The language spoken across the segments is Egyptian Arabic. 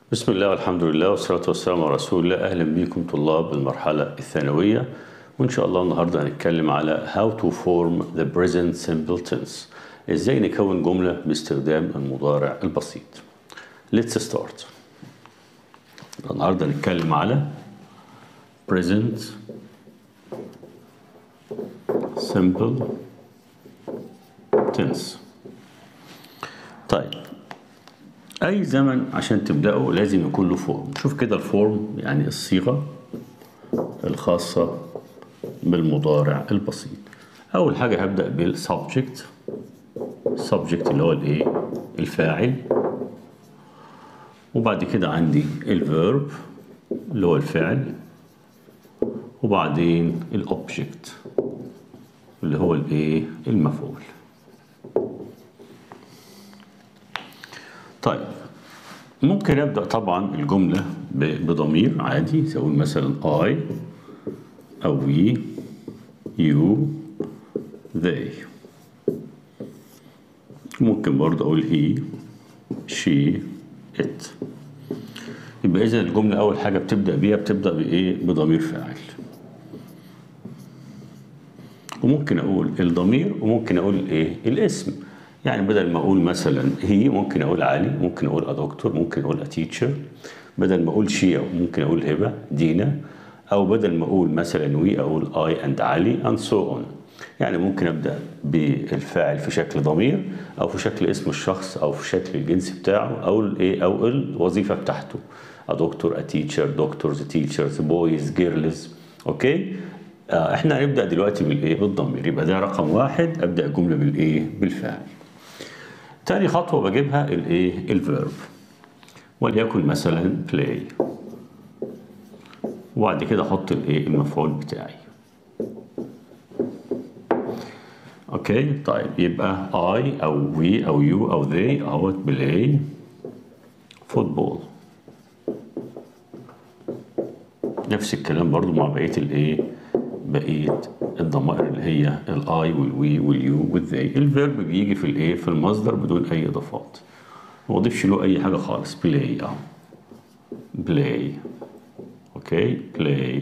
بسم الله والحمد لله والصلاة والسلام على رسول الله أهلا بكم طلاب المرحلة الثانوية وإن شاء الله النهاردة هنتكلم على how to form the present simple tense إزاي نكون جملة باستخدام المضارع البسيط Let's start النهاردة هنتكلم على present simple tense طيب أي زمن عشان تبدأه لازم يكون له فورم شوف كده الفورم يعني الصيغة الخاصة بالمضارع البسيط أول حاجة هبدأ بالسبجكت subject اللي هو الإيه الفاعل وبعد كده عندي الفيرب اللي هو الفعل وبعدين الأوبجكت اللي هو الإيه المفعول طيب ممكن ابدا طبعا الجمله بضمير عادي سأقول مثلا I او we you they ممكن برضه اقول he she it يبقى اذا الجمله اول حاجه بتبدا بيها بتبدا بايه بضمير فاعل وممكن اقول الضمير وممكن اقول ايه الاسم يعني بدل ما اقول مثلا هي ممكن اقول علي ممكن اقول ا دكتور ممكن اقول ا تيتشر بدل ما اقول شي ممكن اقول هبه دينا او بدل ما اقول مثلا وي اقول اي اند علي اند سو اون يعني ممكن ابدا بالفاعل في شكل ضمير او في شكل اسم الشخص او في شكل الجنس بتاعه او الايه او الوظيفه بتاعته ا دكتور ا تيتشر دكتورز تيتشرز بويز جيرلز اوكي آه احنا هنبدا دلوقتي بالايه بالضمير يبقى ده رقم واحد ابدا الجمله بالايه بالفاعل تاني خطوة بجيبها الايه الفيرب وليكن مثلا play وبعد كده احط الايه المفعول بتاعي اوكي طيب يبقى I او we او you او they اهوت play فوتبول نفس الكلام برضو مع بقية الايه بقيه الضمائر اللي هي الاي والوي واليو والذي الفيرب بيجي في الايه في المصدر بدون اي اضافات ما اضيفش له اي حاجه خالص بلاي اهو بلاي اوكي بلاي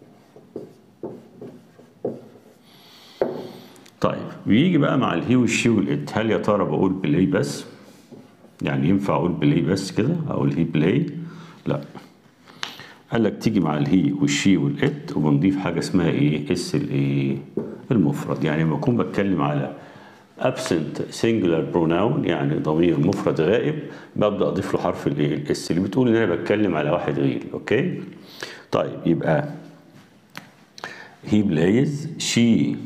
طيب بيجي بقى مع الهي والشي والات هل يا ترى بقول بلاي بس يعني ينفع اقول بلاي بس كده اقول هي بلاي لا قال لك تيجي مع الهي والشي والات وبنضيف حاجه اسمها ايه اس الايه المفرد يعني لما اكون بتكلم على absent singular pronoun يعني ضمير مفرد غائب ببدا اضيف له حرف الايه الاس اللي بتقول ان انا بتكلم على واحد غيري اوكي طيب يبقى he plays she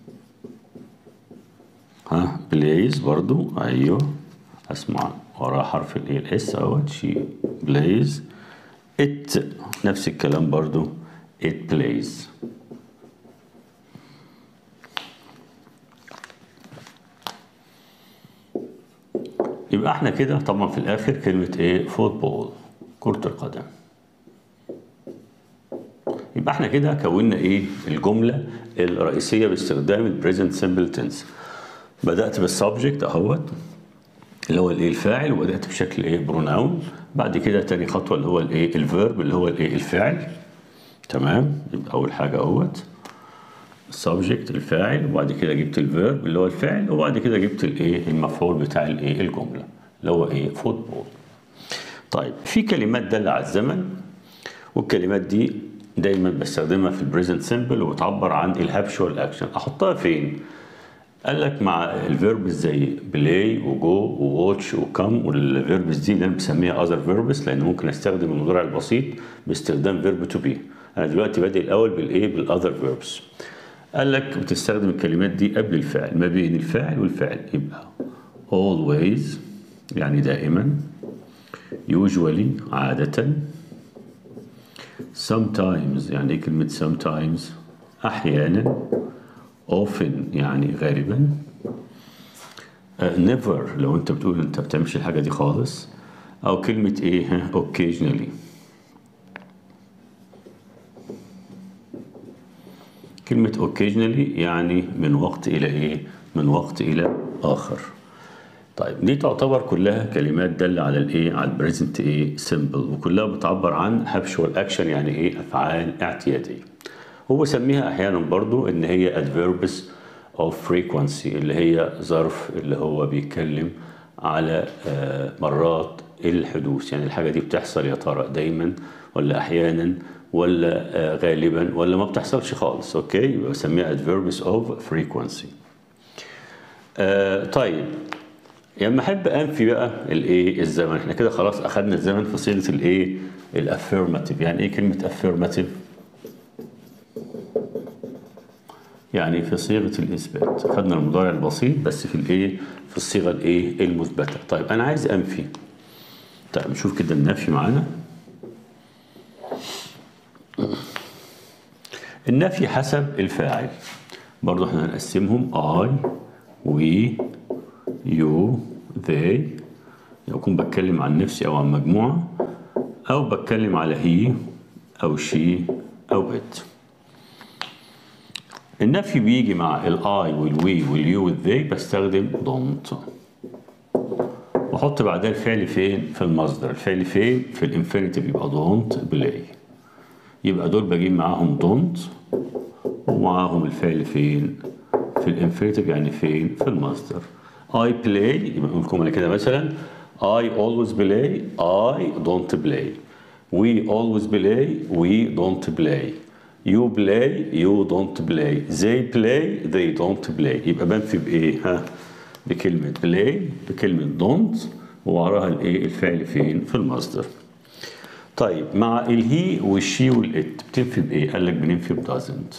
ها plays برضو ايوه اسمع وراه حرف الايه الاس اهوت she plays it نفس الكلام برضو it plays يبقى احنا كده طبعا في الاخر كلمة ايه فوتبول كرة القدم يبقى احنا كده كونا ايه الجملة الرئيسية باستخدام البريزنت سمبل تنس بدأت بالسبجكت اهوت اللي هو الايه الفاعل وبدات بشكل ايه بروناون بعد كده تاني خطوه اللي هو الايه الفيرب اللي هو الايه الفعل تمام يبقى اول حاجه اهوت السبجكت الفاعل وبعد كده جبت الفيرب اللي هو الفعل وبعد كده جبت الايه المفعول بتاع الايه الجمله اللي هو ايه فوتبول طيب في كلمات دالة على الزمن والكلمات دي دايما بستخدمها في البريزنت سيمبل وبتعبر عن الهابشوال اكشن احطها فين قال لك مع الفيربس زي بلاي وجو وواتش وكم والفيربس دي اللي انا بسميها اذر فيربس لان ممكن استخدم المضارع البسيط باستخدام فيرب تو بي انا دلوقتي بادئ الاول بالايه بالاذر فيربس قال لك بتستخدم الكلمات دي قبل الفعل ما بين الفاعل والفعل يبقى always يعني دائما usually عادة sometimes يعني ايه كلمة sometimes أحيانا often يعني غالبا uh, never لو انت بتقول انت بتعملش الحاجة دي خالص او كلمة ايه occasionally كلمة occasionally يعني من وقت إلى إيه؟ من وقت إلى آخر طيب دي تعتبر كلها كلمات دالة على الايه على البريزنت ايه سيمبل وكلها بتعبر عن هابشوال اكشن يعني ايه افعال اعتياديه وبسميها احيانا برضو ان هي adverbs of frequency اللي هي ظرف اللي هو بيتكلم على آه، مرات الحدوث يعني الحاجه دي بتحصل يا ترى دايما ولا احيانا ولا آه، غالبا ولا ما بتحصلش خالص اوكي يبقى بسميها adverbs of frequency آه طيب لما احب انفي بقى الايه الزمن احنا كده خلاص اخذنا الزمن في صيغه الايه الافيرماتيف يعني ايه كلمه افيرماتيف يعني في صيغه الاثبات خدنا المضارع البسيط بس في الايه في الصيغه الايه المثبته طيب انا عايز انفي طيب نشوف كده النفي معانا النفي حسب الفاعل برضه احنا هنقسمهم I we you they يكون بتكلم عن نفسي او عن مجموعة او بتكلم على he او she او it النفي بيجي مع ال I وال we وال you وال they بستخدم don't واحط بعدها الفعل فين في المصدر الفعل فين في الانفينيتيف يبقى don't play يبقى دول بجيب معاهم don't ومعاهم الفعل فين في الانفينيتيف يعني فين في المصدر I play يبقى نقول جملة كده مثلا I always play I don't play we always play we don't play you play you don't play they play they don't play يبقى بنفي بإيه ها بكلمة play بكلمة don't ووراها الايه الفعل فين في المصدر طيب مع الهي والشي والات بتنفي بايه قال لك بننفي ب doesn't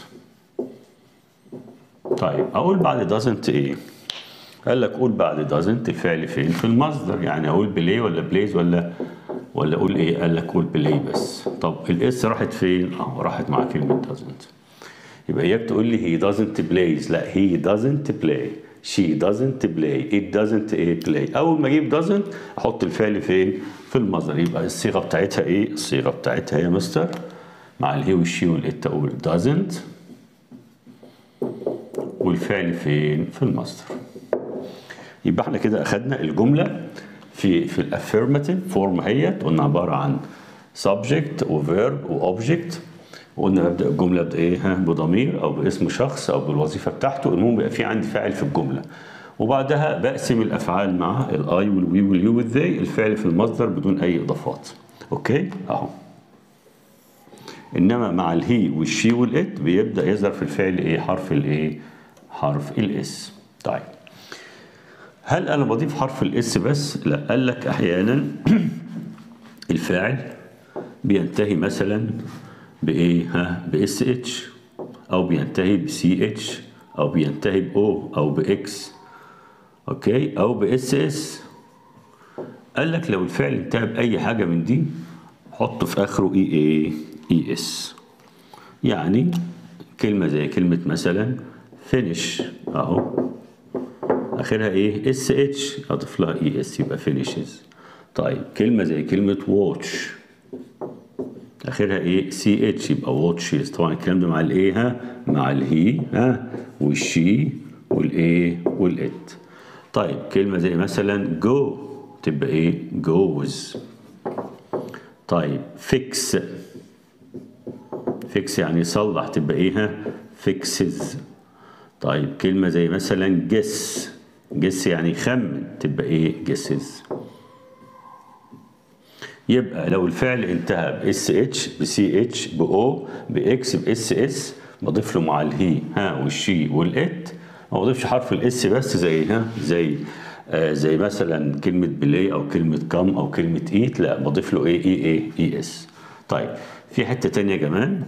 طيب اقول بعد doesn't ايه قال لك قول بعد doesn't الفعل فين في المصدر يعني اقول بلاي ولا بلايز ولا ولا اقول ايه قال لك قول بلاي بس طب الاس راحت فين اه راحت مع كلمه doesn't يبقى اياك تقول لي he doesn't plays لا he doesn't play she doesn't play it doesn't ايه play اول ما اجيب doesn't احط الفعل فين في المصدر يبقى الصيغه بتاعتها ايه الصيغه بتاعتها يا مستر مع الهي والشي والات اقول doesn't والفعل فين في المصدر يبقى احنا كده اخدنا الجمله في في الافيرماتيف فورم اهيت قلنا عباره عن subject وverb واوبجكت وقلنا ببدا الجمله بايه ها بضمير او باسم شخص او بالوظيفه بتاعته المهم بيبقى في عندي فاعل في الجمله وبعدها بقسم الافعال مع الاي والوي واليو والذي الفعل في المصدر بدون اي اضافات اوكي اهو انما مع الهي والشي والات بيبدا يظهر في الفعل ايه حرف الايه حرف الاس طيب هل انا بضيف حرف الاس بس لا قال لك احيانا الفاعل بينتهي مثلا بايه ها باس اتش او بينتهي بسي اتش او بينتهي باو او باكس اوكي او باس اس قال لك لو الفعل انتهى باي حاجه من دي حطه في اخره اي اي اي اس يعني كلمه زي كلمه مثلا فينيش اهو اخرها ايه اس اتش اضيف لها اي اس يبقى فينيشز طيب كلمه زي كلمه واتش اخرها ايه سي اتش يبقى واتشز طبعا الكلام ده مع الايه ها مع الهي ها والشي والايه والات طيب كلمه زي مثلا جو تبقى ايه جوز طيب فيكس فيكس يعني يصلح تبقى ايه ها فيكسز طيب كلمه زي مثلا جس جس يعني خمن تبقى ايه جسز يبقى لو الفعل انتهى باس اتش بسي اتش باو باكس باس اس بضيف له مع الهي ها والشي والات ما بضيفش حرف الاس بس زي ها زي آه زي مثلا كلمه بلاي او كلمه كم او كلمه ايت لا بضيف له ايه اي اي اي اس طيب في حته تانية كمان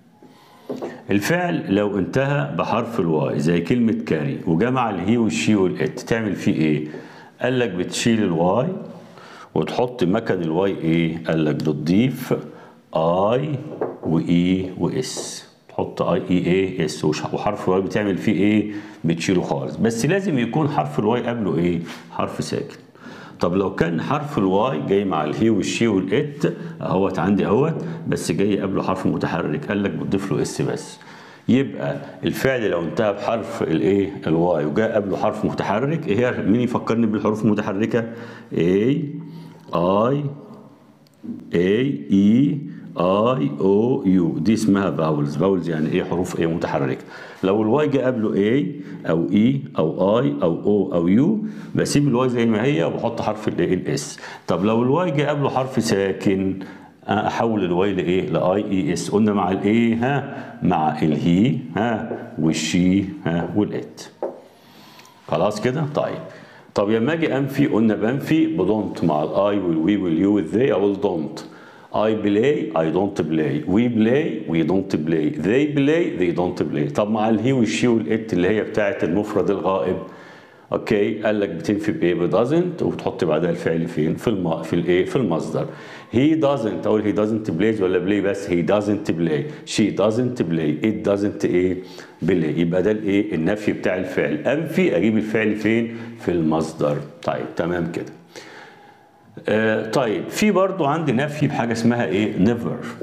الفعل لو انتهى بحرف الواي زي كلمة كاري وجمع الهي والشي والات تعمل فيه ايه؟ قال لك بتشيل الواي وتحط مكان الواي ايه؟ قال لك بتضيف اي واي واس تحط اي اي اي اس وحرف الواي بتعمل فيه ايه؟ بتشيله خالص بس لازم يكون حرف الواي قبله ايه؟ حرف ساكن طب لو كان حرف الواي جاي مع الهي والشي والات اهوت عندي اهوت بس جاي قبله حرف متحرك قال لك بتضيف له اس بس يبقى الفعل لو انتهى بحرف الايه الواي وجاء قبله حرف متحرك ايه هي مين يفكرني بالحروف المتحركه A I A E I O U دي اسمها فاولز فاولز يعني ايه حروف ايه متحركه لو الواي جه قبله A او E او I او O او U بسيب الواي زي ما هي وبحط حرف الايه الاس طب لو الواي جه قبله حرف ساكن احول الواي لايه لاي اي اس قلنا مع الايه ها مع الهي ها والشي ها والات خلاص كده طيب طب لما اجي انفي قلنا بنفي بدونت مع الاي والوي واليو والذي او الدونت I play I don't play we play we don't play they play they don't play طب مع الهي والشي والات اللي هي بتاعه المفرد الغائب اوكي قال لك بتنفي بايه بدازنت وبتحط بعدها الفعل فين في الم... في الايه في المصدر he doesn't اقول he doesn't plays ولا play بس he doesn't play she doesn't play it doesn't ايه play يبقى ده الايه النفي بتاع الفعل انفي اجيب الفعل فين في المصدر طيب تمام كده آه طيب في برضو عندي نفي بحاجه اسمها ايه never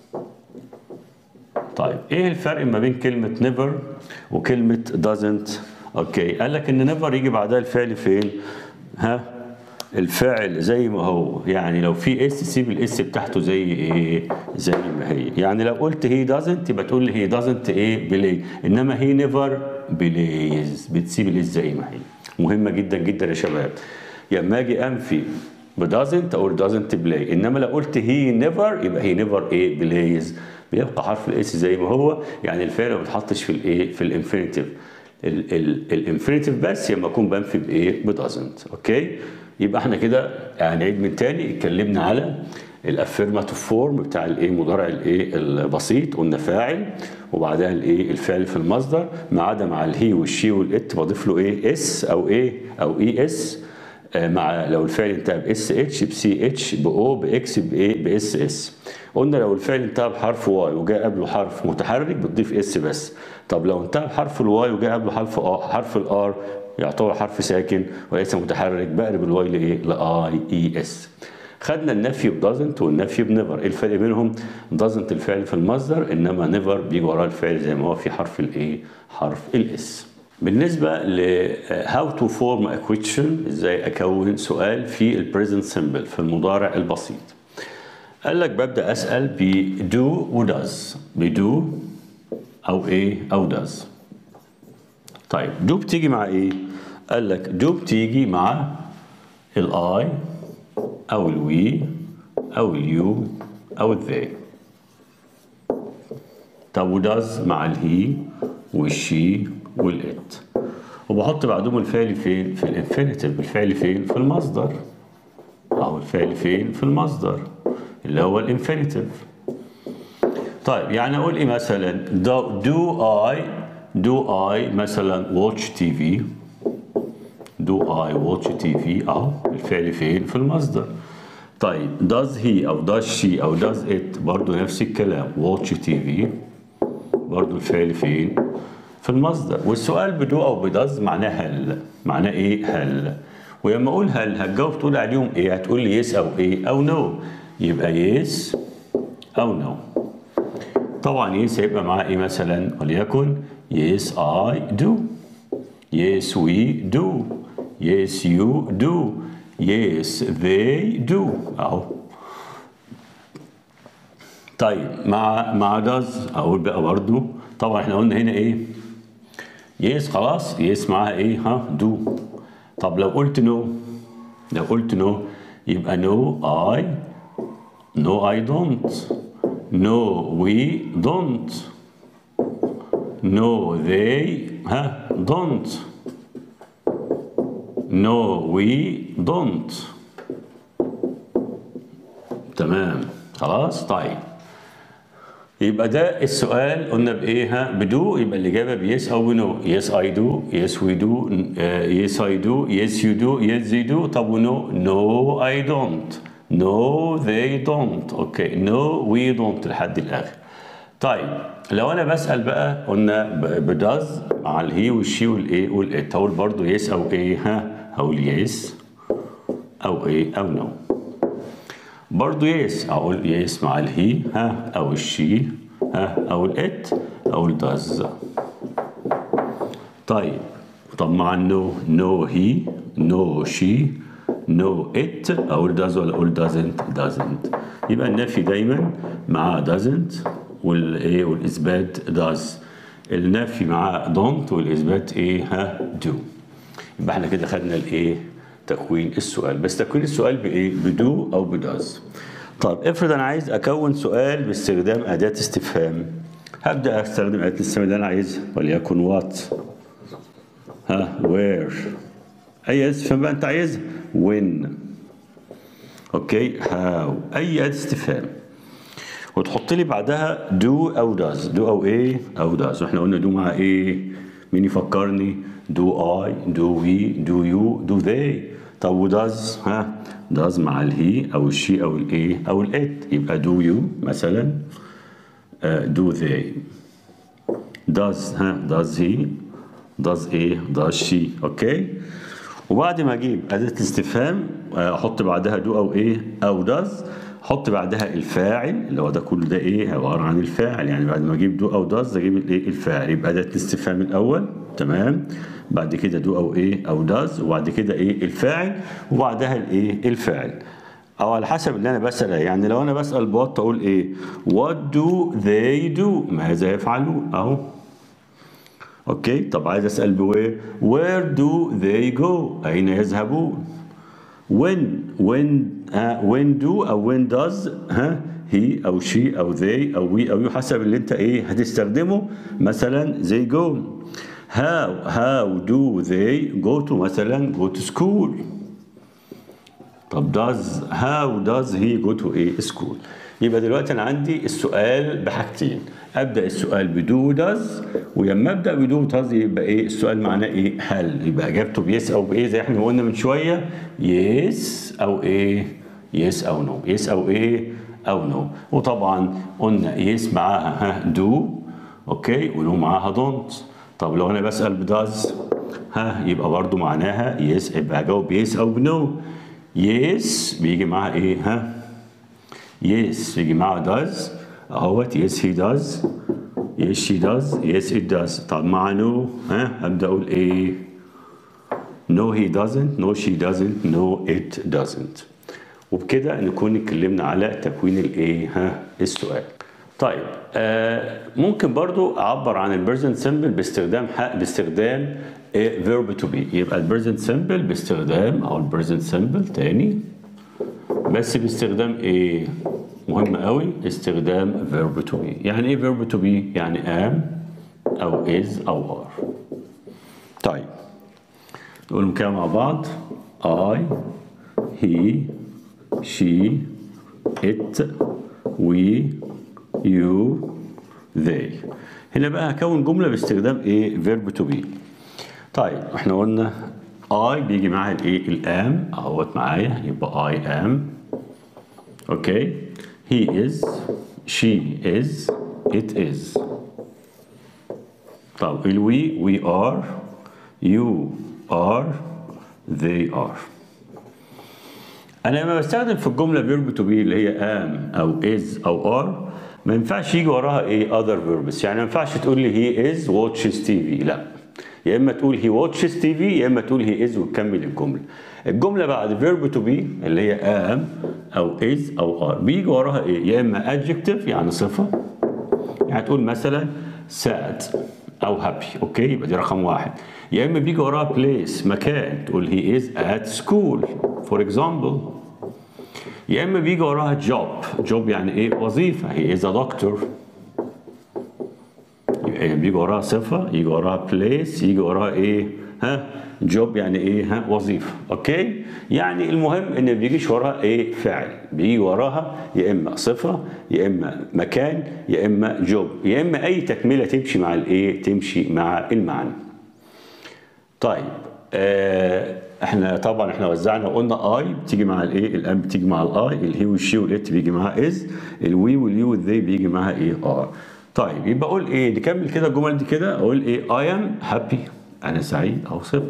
طيب ايه الفرق ما بين كلمه never وكلمه doesn't اوكي قال لك ان never يجي بعدها الفعل فين ها الفعل زي ما هو يعني لو في اس سيب الاس بتاعته زي ايه زي ما هي يعني لو قلت هي doesn't يبقى تقول لي هي doesn't ايه بلاي انما هي never بلايز بتسيب الاس زي ما هي مهمه جدا جدا يا شباب لما اجي انفي بدازنت اقول doesn't play انما لو قلت هي نيفر يبقى هي نيفر ايه بلايز بيبقى حرف الاس زي ما هو يعني الفعل ما بيتحطش في الايه في الانفينيتيف الانفينيتيف بس لما اكون بنفي بايه بدازنت اوكي يبقى احنا كده هنعيد من تاني اتكلمنا على الافيرماتيف فورم بتاع الايه مضارع الايه البسيط قلنا فاعل وبعدها الايه الفعل في المصدر ما عدا مع الهي والشي والات بضيف له ايه اس او ايه او اي اس مع لو الفعل انتهى باس اتش بسي اتش باو باكس بايه باس اس قلنا لو الفعل انتهى بحرف واي وجاء قبله حرف متحرك بتضيف اس بس طب لو انتهى بحرف الواي وجاء قبله حرف حرف الار يعتبر حرف ساكن وليس متحرك بقلب الواي لايه لاي اي اس خدنا النفي بدازنت والنفي بنيفر ايه الفرق بينهم دازنت الفعل في المصدر انما نيفر بيجي وراه الفعل زي ما هو في حرف الايه حرف الاس بالنسبة ل how to form a question ازاي اكون سؤال في البريزنت سيمبل في المضارع البسيط قال لك ببدأ اسأل ب do و does ب do او ايه او does طيب do بتيجي مع ايه قال لك do بتيجي مع الاي او الوي او اليو او الذي طب و does مع الهي والشي والات وبحط بعدهم الفعل فين في الانفينيتيف الفعل فين في المصدر او الفعل فين في المصدر اللي هو الانفينيتيف طيب يعني اقول ايه مثلا do, do I do I مثلا watch TV do I watch TV اهو الفعل فين في المصدر طيب does he او does she او does it برضو نفس الكلام watch TV برضو الفعل فين في المصدر والسؤال بدو او بدز معناه هل معناه ايه هل ولما اقول هل هتجاوب تقول عليهم ايه هتقول لي يس او ايه او نو يبقى يس او نو طبعا يس هيبقى معاه ايه مثلا وليكن يس اي دو يس وي دو يس يو دو يس they دو اهو طيب مع مع داز اقول بقى برضو طبعا احنا قلنا هنا ايه يس خلاص يس معاها ايه ها دو طب لو قلت نو لو قلت نو يبقى نو اي نو اي دونت نو وي دونت نو they ها دونت نو وي دونت تمام خلاص طيب يبقى ده السؤال قلنا بايه ها بدو يبقى الاجابه بيس او بنو يس اي دو يس وي دو يس اي دو يس يو دو يس زي دو طب ونو نو اي دونت نو ذي دونت اوكي نو وي دونت لحد الاخر طيب لو انا بسال بقى قلنا بداز مع الهي والشي والايه والات هقول برضه يس او ايه ها هقول يس او ايه او نو برضو يس اقول يس مع الهي ها او الشي ها او الات او الداز طيب طب مع النو نو هي نو شي نو ات او does ولا اقول doesn't doesn't يبقى النفي دايما مع doesn't والايه والاثبات does النفي مع don't والاثبات ايه ها do يبقى احنا كده خدنا الايه تكوين السؤال بس تكوين السؤال بايه بدو او بداز طب افرض انا عايز اكون سؤال باستخدام اداه استفهام هبدا استخدم اداه الاستفهام اللي انا عايزها وليكن وات ها وير اي اداه استفهام بقى انت عايزها وين اوكي هاو اي اداه استفهام وتحط لي بعدها دو او داز دو او ايه او داز واحنا قلنا دو مع ايه مين يفكرني دو اي دو وي دو يو دو ذي طب وداز ها داز مع الهي او الشي او الايه او الات يبقى دو يو مثلا دو ذي داز ها داز هي داز ايه داز شي اوكي وبعد ما اجيب اداه الاستفهام احط بعدها دو او ايه او داز احط بعدها الفاعل اللي هو ده كله ده ايه عباره عن الفاعل يعني بعد ما اجيب دو او داز اجيب الايه الفاعل يبقى اداه الاستفهام الاول تمام بعد كده دو او ايه او داز وبعد كده ايه الفاعل وبعدها الايه الفاعل او على حسب اللي انا بسال يعني لو انا بسال بوات اقول ايه what do they do ماذا يفعلون اهو اوكي طب عايز اسال بوير where do they go اين يذهبون when when uh, when do او when does ها he او she او they او we او you حسب اللي انت ايه هتستخدمه مثلا they go how how do they go to مثلا go to school طب does how does he go to a school يبقى دلوقتي انا عندي السؤال بحاجتين ابدا السؤال بدو داز ولما ابدا بدو داز يبقى ايه السؤال معناه ايه هل يبقى اجابته بيس او بايه زي احنا قلنا من شويه يس او ايه يس او نو يس او ايه او نو وطبعا قلنا يس معاها ها دو اوكي ونو معاها دونت طب لو انا بسال بداز ها يبقى برضو معناها يس يبقى اجاوب يس او بنو يس بيجي معاها ايه ها يس بيجي معاها داز اهوت يس هي داز يس شي داز يس ات داز طب مع نو ها ابدا اقول ايه نو هي doesn't نو شي doesn't نو ات doesn't وبكده نكون اتكلمنا على تكوين الايه ها السؤال طيب آه ممكن برضو اعبر عن البريزنت سمبل باستخدام حق باستخدام فيرب تو بي يبقى البريزنت سمبل باستخدام او البريزنت سمبل تاني بس باستخدام ايه مهم قوي استخدام verb to be يعني ايه verb to be يعني am او is او are طيب نقولهم كده مع بعض I he she it we you they هنا بقى هكون جملة باستخدام ايه verb to be طيب احنا قلنا I بيجي معاها الايه الام اهوت معايا يبقى I am اوكي he is she is it is طب الوي we are you are they are انا لما بستخدم في الجمله verb to be اللي هي am او is او are ما ينفعش يجي وراها ايه other verbs يعني ما ينفعش تقول لي he is watches TV لا يا اما تقول he watches TV يا اما تقول he is وتكمل الجمله الجمله بعد verb to be اللي هي am او is او are بيجي وراها ايه يا اما adjective يعني صفه يعني تقول مثلا sad او happy اوكي يبقى دي رقم واحد يا اما بيجي وراها place مكان تقول he is at school for example يا اما بيجي وراها job job يعني ايه وظيفه he is a doctor يعني بيجي وراها صفه يجي وراها place يجي وراها ايه ها جوب يعني ايه ها وظيفه اوكي يعني المهم ان ما بيجيش وراها ايه فعل بيجي وراها يا اما صفه يا اما مكان يا اما جوب يا اما اي تكمله تمشي مع الايه تمشي مع المعنى طيب آه احنا طبعا احنا وزعنا وقلنا اي بتيجي مع الايه الام بتيجي مع الاي الهي والشي والات بيجي معاها از الوي واليو والذي بيجي معاها ايه ار طيب يبقى اقول ايه نكمل كده الجمل دي كده اقول ايه اي ام هابي انا سعيد او صفر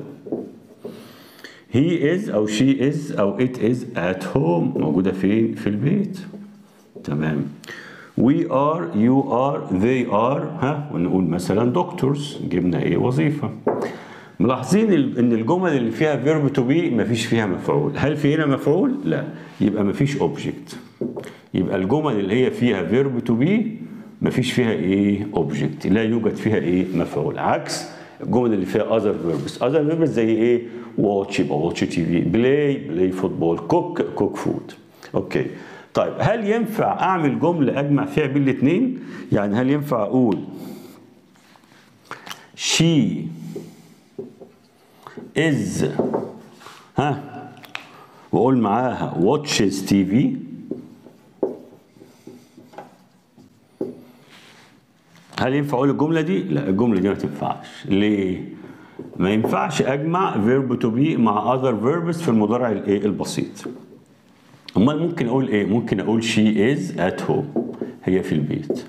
he is او she is او it is at home موجودة فين في البيت تمام we are you are they are ها ونقول مثلا doctors جبنا ايه وظيفه ملاحظين ال- ان الجمل اللي فيها فيرب تو بي مفيش فيها مفعول هل في هنا مفعول لا يبقى مفيش اوبجكت يبقى الجمل اللي هي فيها فيرب تو بي مفيش فيها ايه اوبجكت لا يوجد فيها ايه مفعول عكس الجمل اللي فيها اذر فيربس اذر فيربس زي ايه واتش يبقى واتش تي في بلاي بلاي فوتبول كوك كوك فود اوكي طيب هل ينفع اعمل جمله اجمع فيها بين الاثنين يعني هل ينفع اقول she is ها واقول معاها watches TV هل ينفع اقول الجمله دي؟ لا الجمله دي ما تنفعش ليه؟ ما ينفعش اجمع verb to be مع other verbs في المضارع الايه البسيط امال ممكن اقول ايه؟ ممكن اقول she is at home هي في البيت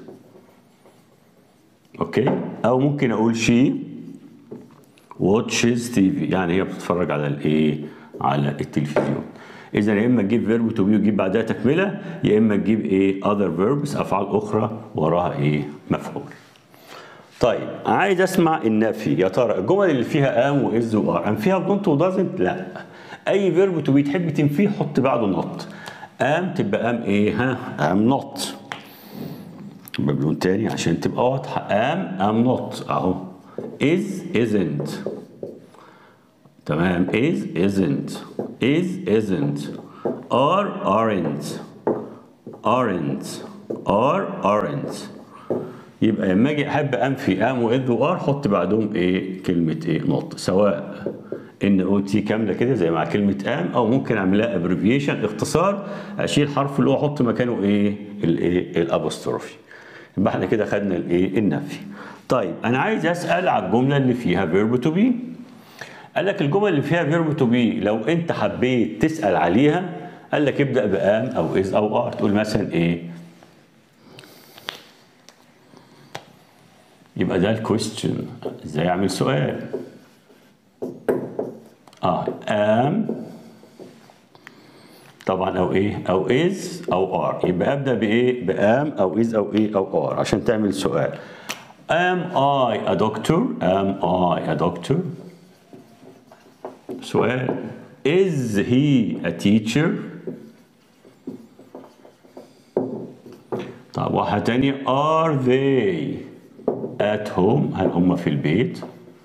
اوكي؟ او ممكن اقول she watches TV يعني هي بتتفرج على الايه؟ على التلفزيون. اذا يا اما تجيب فيرب تو بي وتجيب بعدها تكمله يا اما تجيب ايه؟ other verbs افعال اخرى وراها ايه؟ مفعول. طيب عايز اسمع النفي يا ترى الجمل اللي فيها ام واز وار ام فيها دونت ودازنت؟ لا. اي فيرب تو بي تحب تنفيه حط بعده نوت. ام تبقى ام ايه؟ ها؟ ام نوت. يبقى بلون تاني عشان تبقى واضحه ام ام نوت اهو. is isn't تمام is isn't is isn't are aren't aren't are aren't يبقى لما اجي احب انفي ام واذ وار حط بعدهم ايه كلمه ايه نقطه سواء ان او تي كامله كده زي مع كلمه ام او ممكن اعملها ابريفيشن اختصار اشيل حرف الاو احط مكانه ايه الايه الابوستروفي يبقى احنا كده خدنا الايه النفي طيب انا عايز اسال على الجمله اللي فيها فيرب تو بي قال لك الجمل اللي فيها فيرب تو بي لو انت حبيت تسال عليها قال لك ابدا بام او از او ار تقول مثلا ايه يبقى ده الكويستشن ازاي اعمل سؤال اه ام طبعا او ايه او از او ار يبقى ابدا بايه بام او از او ايه او ار عشان تعمل سؤال am I a doctor am I a doctor سؤال is he a teacher طب واحدة تانية are they at home هل هم في البيت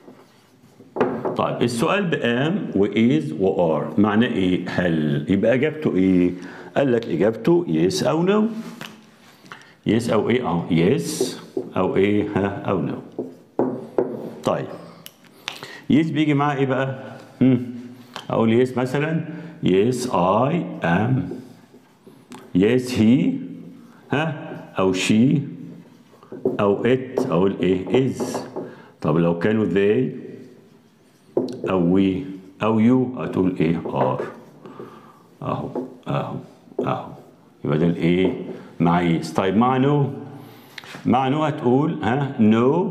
طيب السؤال بام وإز وآر معناه إيه؟ هل يبقى إجابته إيه؟ قال لك إجابته يس أو نو يس أو إيه؟ أه يس أو إيه؟ ها أو نو طيب يس بيجي معاه إيه بقى؟ هم. أقول يس مثلا يس I am يس he ها أو she أو it أقول إيه is طب لو كانوا they أو we أو you هتقول إيه are أهو أهو أهو يبقى ده الإيه مع يس طيب مع no مع no هتقول ها no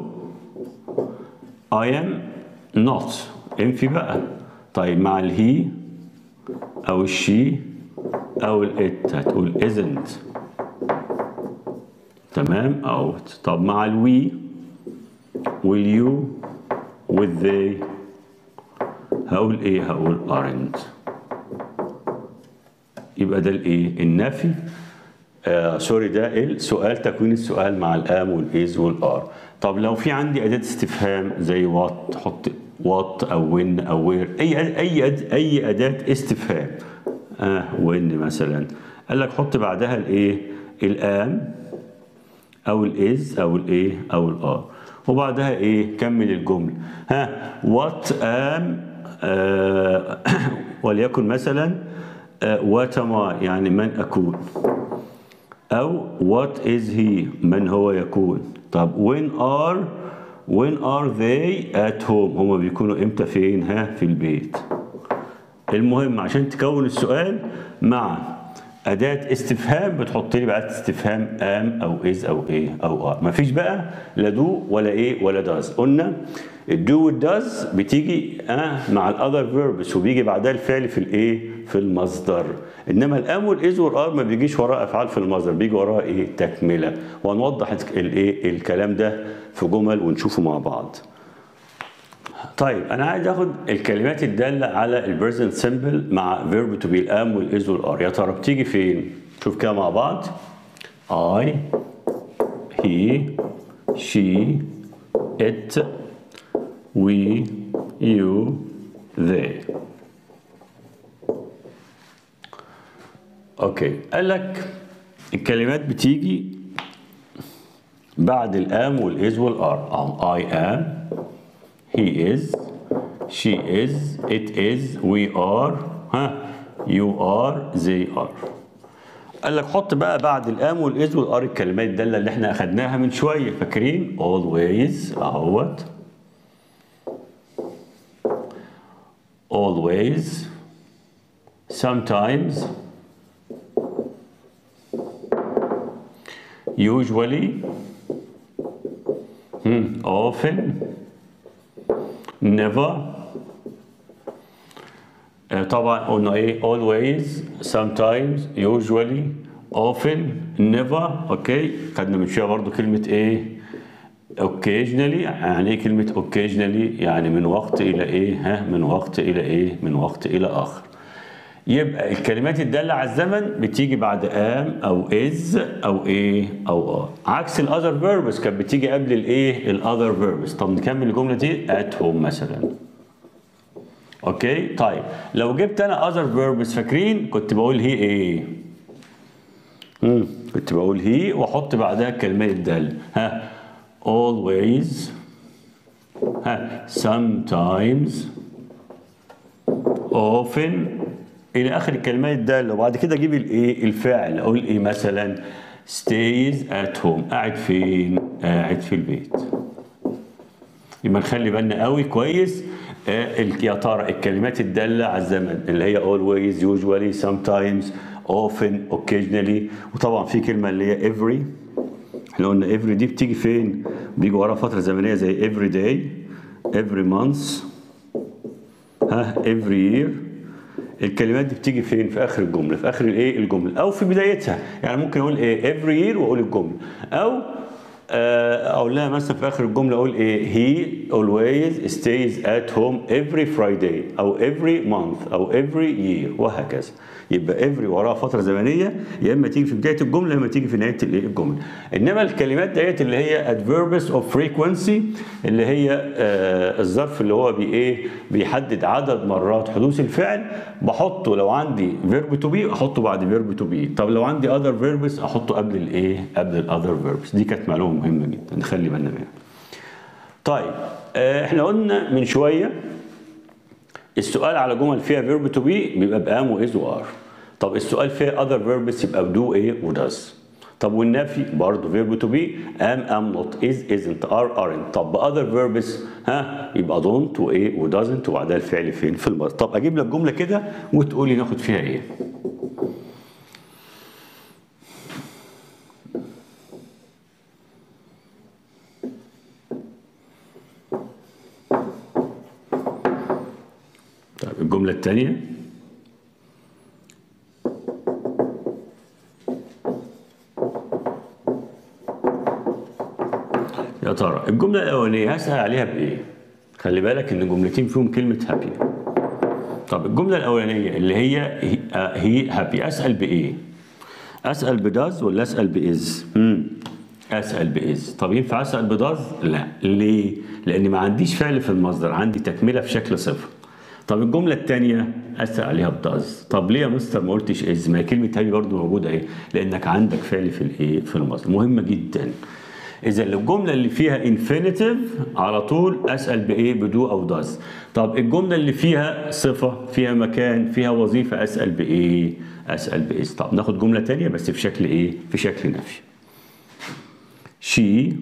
I am not انفي بقى طيب مع الهي أو الشي أو الإت هتقول isn't تمام اوت طب مع الوي واليو والذي هقول ايه هقول aren't يبقى ده الايه النفي آه سوري ده السؤال تكوين السؤال مع الام والايز والار طب لو في عندي اداه استفهام زي وات حط وات او وين او وير اي اي أد اي اداه استفهام اه وين مثلا قال لك حط بعدها الايه الام او الاز او الايه او الار وبعدها ايه كمل الجمله ها وات ام آه وليكن مثلا وات ام يعني من اكون او وات از هي من هو يكون طب وين ار وين ار they at home هما بيكونوا امتى فين ها في البيت المهم عشان تكون السؤال مع أداة استفهام بتحط لي بقى استفهام ام أو إز أو إيه أو آر مفيش بقى لا دو ولا إيه ولا داز قلنا الدو والداز بتيجي آه مع الاذر فيربس وبيجي بعدها الفعل في الايه في المصدر انما الام والاز والار ما بيجيش وراء افعال في المصدر بيجي وراها ايه تكمله وهنوضح الايه الكلام ده في جمل ونشوفه مع بعض طيب انا عايز اخد الكلمات الداله على البريزنت سيمبل مع فيرب تو بي الام والاز والار يا ترى بتيجي فين شوف كده مع بعض I he she it we you they اوكي قال لك الكلمات بتيجي بعد الام والاز والار I am he is she is it is we are ها you are they are قال لك حط بقى بعد الام والاز والار الكلمات الداله اللي احنا اخدناها من شويه فاكرين always اهوت always sometimes usually hmm, often never آه، طبعا قلنا ايه always sometimes usually often never اوكي خدنا من شويه برضو كلمه ايه occasionally يعني ايه كلمه occasionally يعني من وقت الى ايه ها من وقت الى ايه من وقت الى اخر يبقى الكلمات الدالة على الزمن بتيجي بعد ام او از او ايه او ار عكس الاذر فيربس كانت بتيجي قبل الايه الاذر فيربس طب نكمل الجملة دي at home مثلا اوكي طيب لو جبت انا اذر فيربس فاكرين كنت بقول هي ايه امم كنت بقول هي واحط بعدها الكلمات الدالة ها always ها sometimes often الى اخر الكلمات الداله وبعد كده اجيب الايه الفعل اقول ايه مثلا stays at home قاعد فين قاعد في البيت يبقى نخلي بالنا قوي كويس آه، ال- يا ترى الكلمات الداله على الزمن اللي هي always usually sometimes often occasionally وطبعا في كلمه اللي هي every احنا قلنا every دي بتيجي فين بيجي وراها فتره زمنيه زي every day every month ها every year الكلمات دي بتيجي فين في اخر الجمله في اخر الايه الجمله او في بدايتها يعني ممكن اقول ايه every year واقول الجمله او آه، اقول لها مثلا في اخر الجمله اقول ايه he always stays at home every Friday او every month او every year وهكذا يبقى every وراها فتره زمنيه يا اما تيجي في بدايه الجمله يا اما تيجي في نهايه الايه الجمله انما الكلمات ديت اللي هي adverbs of frequency اللي هي آه الظرف اللي هو بي ايه بيحدد عدد مرات حدوث الفعل بحطه لو عندي verb to be احطه بعد verb to be طب لو عندي other verbs احطه قبل الايه قبل الاذر verbs دي كانت معلومه مهمه جدا نخلي بالنا منها طيب آه احنا قلنا من شويه السؤال على جمل فيها verb to be بيبقى بام واز وار طب السؤال فيها other verbs يبقى بدو ايه وداز طب والنفي برضه verb to be am am not is isn't are aren't طب other verbs ها يبقى don't وايه و doesn't وبعدها الفعل فين في الماضي طب اجيب لك جمله كده وتقولي ناخد فيها ايه طيب الجمله الثانيه يا ترى الجملة الأولانية هسأل عليها بإيه؟ خلي بالك إن جملتين فيهم كلمة هابي. طب الجملة الأولانية اللي هي هي هابي أسأل بإيه؟ أسأل بداز ولا أسأل بإز؟ امم أسأل بإز. طب ينفع أسأل بداز؟ لا، ليه؟ لأن ما عنديش فعل في المصدر، عندي تكملة في شكل صفة. طب الجملة الثانية أسأل عليها بداز. طب ليه يا مستر ما قلتش إز؟ ما هي كلمة هابي برضه موجودة إيه؟ لأنك عندك فعل في الإيه؟ في المصدر. مهمة جدا. اذا الجمله اللي فيها انفينيتيف على طول اسال بايه بدو او داز طب الجمله اللي فيها صفه فيها مكان فيها وظيفه اسال بايه اسال باز طب ناخد جمله تانية بس في شكل ايه في شكل نفي she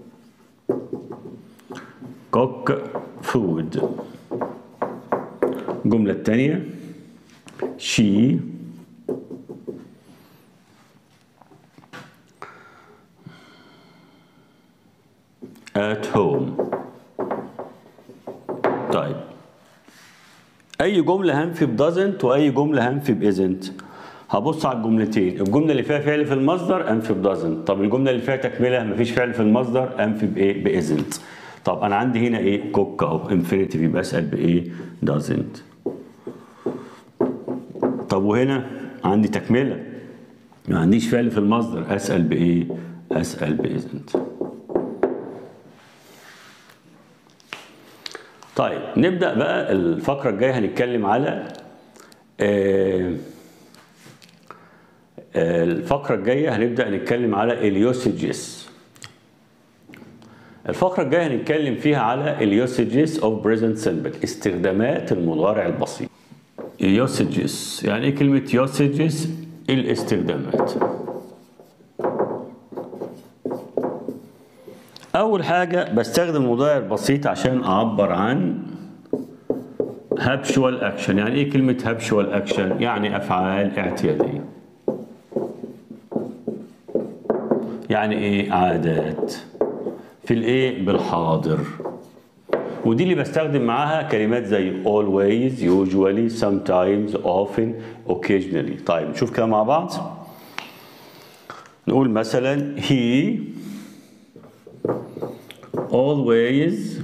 cook food الجمله الثانيه she at home اي جمله هنفي بدازنت واي جمله هنفي بازنت هبص على الجملتين الجمله اللي فيها فعل في المصدر انفي بدازنت طب الجمله اللي فيها تكمله مفيش فعل في المصدر انفي بايه بازنت طب انا عندي هنا ايه كوك اهو انفينيتيف يبقى اسال بايه دازنت طب وهنا عندي تكمله ما عنديش فعل في المصدر اسال بايه اسال بازنت طيب نبدا بقى الفقره الجايه هنتكلم على آه آه الفقره الجايه هنبدا نتكلم على اليوسجز الفقره الجايه هنتكلم فيها على اليوسجز اوف بريزنت سمبل استخدامات المضارع البسيط يوسجز يعني ايه كلمه يوسجز الاستخدامات أول حاجة بستخدم المضارع البسيط عشان أعبر عن هابشوال أكشن يعني إيه كلمة هابشوال أكشن؟ يعني أفعال اعتيادية يعني إيه عادات في الإيه بالحاضر ودي اللي بستخدم معاها كلمات زي always usually sometimes often occasionally طيب نشوف كده مع بعض نقول مثلا he always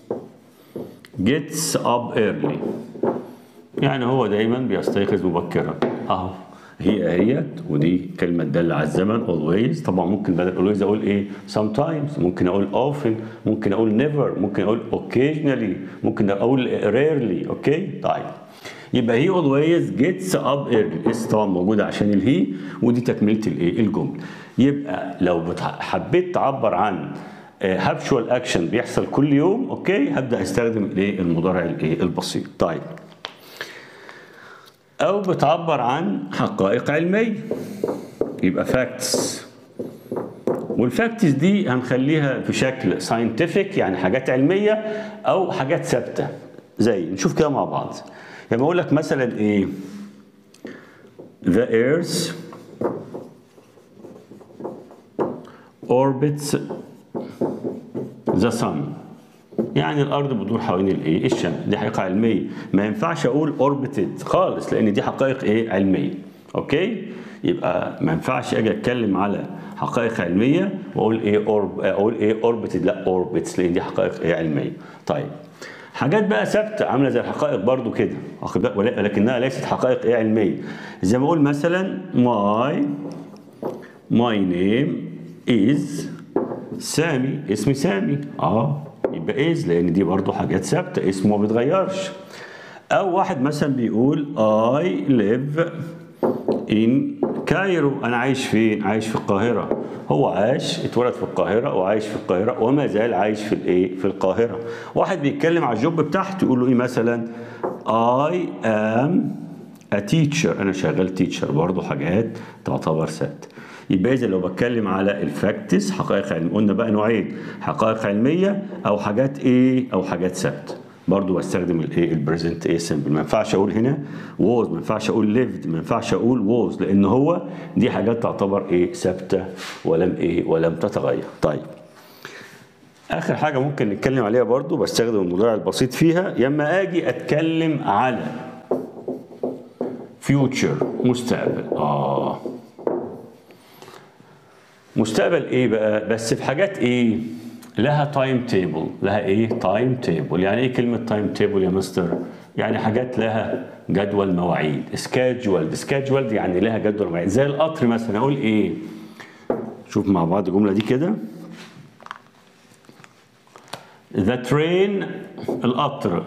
gets up early يعني هو دايما بيستيقظ مبكرا اهو هي اهيت ودي كلمه تدل على الزمن always طبعا ممكن بدل always اقول ايه sometimes ممكن اقول often ممكن اقول never ممكن اقول occasionally ممكن اقول rarely اوكي طيب يبقى he always gets up early اس طبعا موجوده عشان الهي ودي تكمله الايه الجمله يبقى لو حبيت تعبر عن هابشوال اكشن بيحصل كل يوم اوكي هبدا استخدم الايه المضارع الايه البسيط طيب او بتعبر عن حقائق علميه يبقى فاكتس والفاكتس دي هنخليها في شكل ساينتفك يعني حاجات علميه او حاجات ثابته زي نشوف كده مع بعض يعني بقول لك مثلا ايه the earth orbits the sun يعني الارض بتدور حوالين الايه الشمس دي حقيقه علميه ما ينفعش اقول اوربتد خالص لان دي حقائق ايه علميه اوكي يبقى ما ينفعش اجي اتكلم على حقائق علميه واقول ايه أورب اقول ايه اوربتد لا اوربتس لان دي حقائق ايه علميه طيب حاجات بقى ثابته عامله زي الحقائق برضو كده ولكنها ليست حقائق ايه علميه زي ما اقول مثلا ماي ماي نيم از سامي اسمي سامي اه يبقى از لان دي برضو حاجات ثابته اسمه ما بيتغيرش او واحد مثلا بيقول I live in كايرو انا عايش فين عايش في القاهره هو عاش اتولد في القاهره وعايش في القاهره وما زال عايش في الايه في القاهره واحد بيتكلم على الجوب بتاعته يقول له ايه مثلا I am a teacher انا شغال تيتشر برضو حاجات تعتبر ثابته يبقى اذا لو بتكلم على الفاكتس حقائق علميه قلنا بقى نوعين حقائق علميه او حاجات ايه او حاجات ثابته برضو بستخدم الايه البريزنت ايه سمبل ما ينفعش اقول هنا ووز ما ينفعش اقول ليفد ما ينفعش اقول ووز لان هو دي حاجات تعتبر ايه ثابته ولم ايه ولم تتغير طيب اخر حاجه ممكن نتكلم عليها برضو بستخدم المضارع البسيط فيها لما اجي اتكلم على فيوتشر مستقبل اه مستقبل ايه بقى بس في حاجات ايه لها تايم تيبل لها ايه تايم تيبل يعني ايه كلمه تايم تيبل يا مستر يعني حاجات لها جدول مواعيد سكادجولد سكادجولد يعني لها جدول مواعيد زي القطر مثلا اقول ايه شوف مع بعض الجمله دي كده The train القطر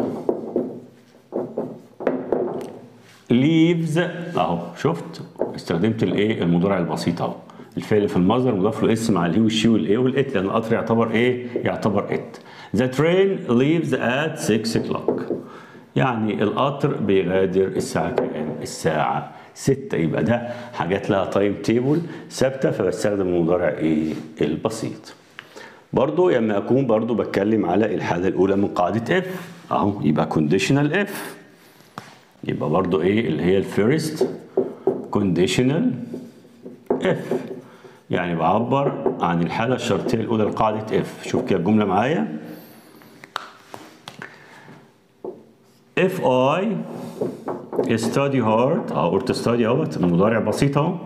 leaves اهو شفت استخدمت الايه المضارع البسيط اهو الفعل في المصدر مضاف له اسم مع الهي والشي والايه والات لان القطر يعتبر ايه؟ يعتبر ات. The train leaves at 6 o'clock. يعني القطر بيغادر الساعة كام؟ الساعة 6 يبقى ده حاجات لها تايم تيبل ثابتة فبستخدم المضارع ايه؟ البسيط. برضو لما اكون برضو بتكلم على الحالة الأولى من قاعدة اف اهو يبقى conditional اف يبقى برضو ايه اللي هي الفيرست conditional اف يعني بعبر عن الحالة الشرطية الأولى لقاعدة اف شوف كده الجملة معايا if I study hard او to study اهوت مضارع بسيط اهو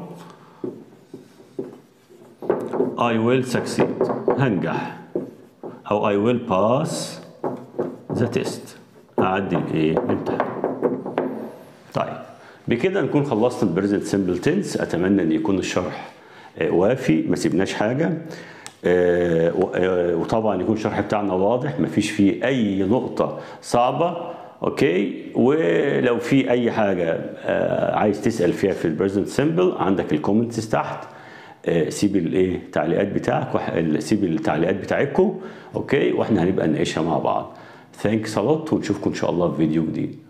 I will succeed هنجح او I will pass the test اعدي الايه الامتحان طيب بكده نكون خلصنا البريزنت سمبل تنس اتمنى ان يكون الشرح آه، وافي ما سيبناش حاجه آه، و- آه، وطبعا يكون الشرح بتاعنا واضح ما فيش فيه اي نقطه صعبه اوكي ولو في اي حاجه آه، عايز تسال فيها في البريزنت سمبل عندك الكومنتس تحت آه، سيب الايه التعليقات بتاعك وح- سيب التعليقات بتاعتكم اوكي واحنا هنبقى نناقشها مع بعض ثانكس a lot ونشوفكم ان شاء الله في فيديو جديد